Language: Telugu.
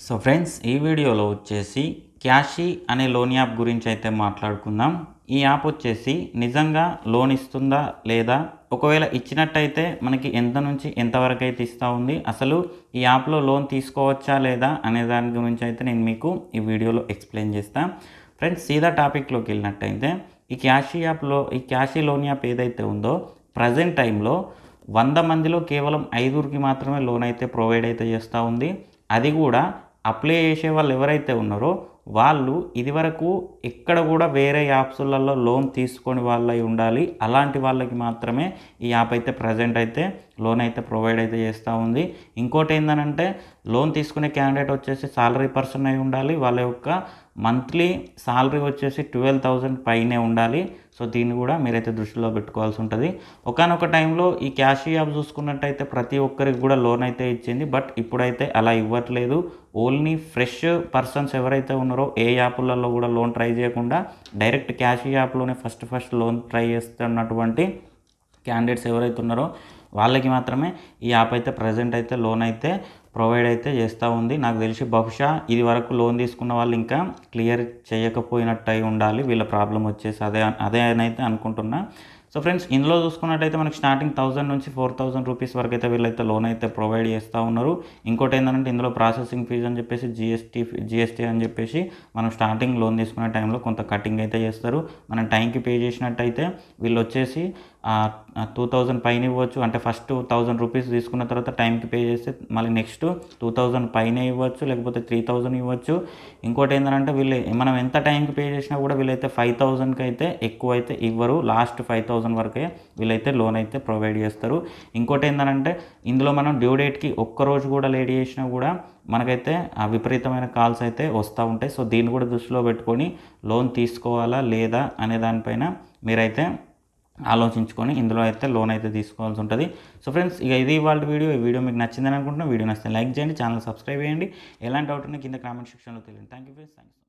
సో ఫ్రెండ్స్ ఈ వీడియోలో వచ్చేసి క్యాషీ అనే లోన్ యాప్ గురించి అయితే మాట్లాడుకుందాం ఈ యాప్ వచ్చేసి నిజంగా లోన్ ఇస్తుందా లేదా ఒకవేళ ఇచ్చినట్టయితే మనకి ఎంత నుంచి ఎంతవరకు అయితే ఇస్తూ ఉంది అసలు ఈ యాప్లో లోన్ తీసుకోవచ్చా లేదా అనే దాని గురించి అయితే నేను మీకు ఈ వీడియోలో ఎక్స్ప్లెయిన్ చేస్తాను ఫ్రెండ్స్ సీదా టాపిక్లోకి వెళ్ళినట్టయితే ఈ క్యాషీ యాప్లో ఈ క్యాషీ లోన్ యాప్ ఏదైతే ఉందో ప్రజెంట్ టైంలో వంద మందిలో కేవలం ఐదుగురికి మాత్రమే లోన్ అయితే ప్రొవైడ్ అయితే చేస్తూ ఉంది అది కూడా అప్లై చేసే వాళ్ళు ఎవరైతే ఉన్నారో వాళ్ళు ఇదివరకు ఎక్కడ కూడా వేరే యాప్స్లలో లోన్ తీసుకొని వాళ్ళై ఉండాలి అలాంటి వాళ్ళకి మాత్రమే ఈ యాప్ అయితే ప్రజెంట్ అయితే లోన్ అయితే ప్రొవైడ్ అయితే చేస్తూ ఉంది ఇంకోటి ఏంటంటే లోన్ తీసుకునే క్యాండిడేట్ వచ్చేసి సాలరీ పర్సన్ అయి ఉండాలి వాళ్ళ యొక్క మంత్లీ సాలరీ వచ్చేసి ట్వెల్వ్ థౌజండ్ పైనే ఉండాలి సో దీన్ని కూడా మీరైతే దృష్టిలో పెట్టుకోవాల్సి ఉంటుంది ఒకనొక టైంలో ఈ క్యాష్ యాప్ చూసుకున్నట్టయితే ప్రతి ఒక్కరికి కూడా లోన్ అయితే ఇచ్చింది బట్ ఇప్పుడైతే అలా ఇవ్వట్లేదు ఓన్లీ ఫ్రెష్ పర్సన్స్ ఎవరైతే ఉన్నారో ఏ యాప్లలో కూడా లోన్ ట్రై చేయకుండా డైరెక్ట్ క్యాష్ యాప్లోనే ఫస్ట్ ఫస్ట్ లోన్ ట్రై చేస్తున్నటువంటి క్యాండిడేట్స్ ఎవరైతే ఉన్నారో వాళ్ళకి మాత్రమే ఈ యాప్ అయితే ప్రజెంట్ అయితే లోన్ అయితే ప్రొవైడ్ అయితే చేస్తూ ఉంది నాకు తెలిసి బహుశా ఇది వరకు లోన్ తీసుకున్న వాళ్ళు ఇంకా క్లియర్ చేయకపోయినట్టు అయి ఉండాలి వీళ్ళ ప్రాబ్లం వచ్చేసి అదే అదే అని అయితే అనుకుంటున్నా సో ఫ్రెండ్స్ ఇందులో చూసుకున్నట్టయితే మనకి స్టార్టింగ్ థౌసండ్ నుంచి ఫోర్ థౌసండ్ రూపీస్ వరకు అయితే వీళ్ళైతే లోన్ అయితే ప్రొవైడ్ చేస్తూ ఉన్నారు ఇంకోటి ఏంటంటే ఇందులో ప్రాసెసింగ్ ఫీజు అని చెప్పేసి జిఎస్టీ జిఎస్టీ అని చెప్పేసి మనం స్టార్టింగ్ లోన్ తీసుకునే టైంలో కొంత కటింగ్ అయితే చేస్తారు మనం టైంకి పే చేసినట్టయితే వీళ్ళు వచ్చేసి టూ థౌజండ్ పైన ఇవ్వచ్చు అంటే ఫస్ట్ థౌజండ్ రూపీస్ తీసుకున్న తర్వాత టైంకి పే చేస్తే మళ్ళీ నెక్స్ట్ టూ థౌజండ్ పైన ఇవ్వచ్చు లేకపోతే త్రీ థౌజండ్ ఇవ్వచ్చు ఇంకోటి ఏంటంటే వీళ్ళు మనం ఎంత టైంకి పే చేసినా కూడా వీళ్ళైతే ఫైవ్ థౌజండ్కి అయితే ఎక్కువ అయితే ఇవ్వరు లాస్ట్ ఫైవ్ థౌజండ్ వరకే వీళ్ళైతే లోన్ అయితే ప్రొవైడ్ చేస్తారు ఇంకోటి ఏంటంటే ఇందులో మనం డ్యూ డేట్కి ఒక్కరోజు కూడా లేట్ చేసినా కూడా మనకైతే ఆ విపరీతమైన కాల్స్ అయితే వస్తూ ఉంటాయి సో దీన్ని కూడా దృష్టిలో పెట్టుకొని లోన్ తీసుకోవాలా లేదా అనే దానిపైన మీరైతే ఆలోచించుకొని ఇందులో అయితే లోన్ అయితే తీసుకోవాల్సి ఉంటుంది సో ఫ్రెండ్స్ ఇక ఇది వాళ్ళ వీడియో ఈ వీడియో మీకు నచ్చిందని అనుకుంటున్నా వీడియో నచ్చితే లైక్ చేయండి ఛానల్ సబ్స్క్రైబ్ చేయండి ఎలాంటి డౌట్ ఉన్నా కింద కామెంట్ సెక్షన్లో తెలియండి థ్యాంక్ యూ ఫ్రెండ్స్ థ్యాంక్స్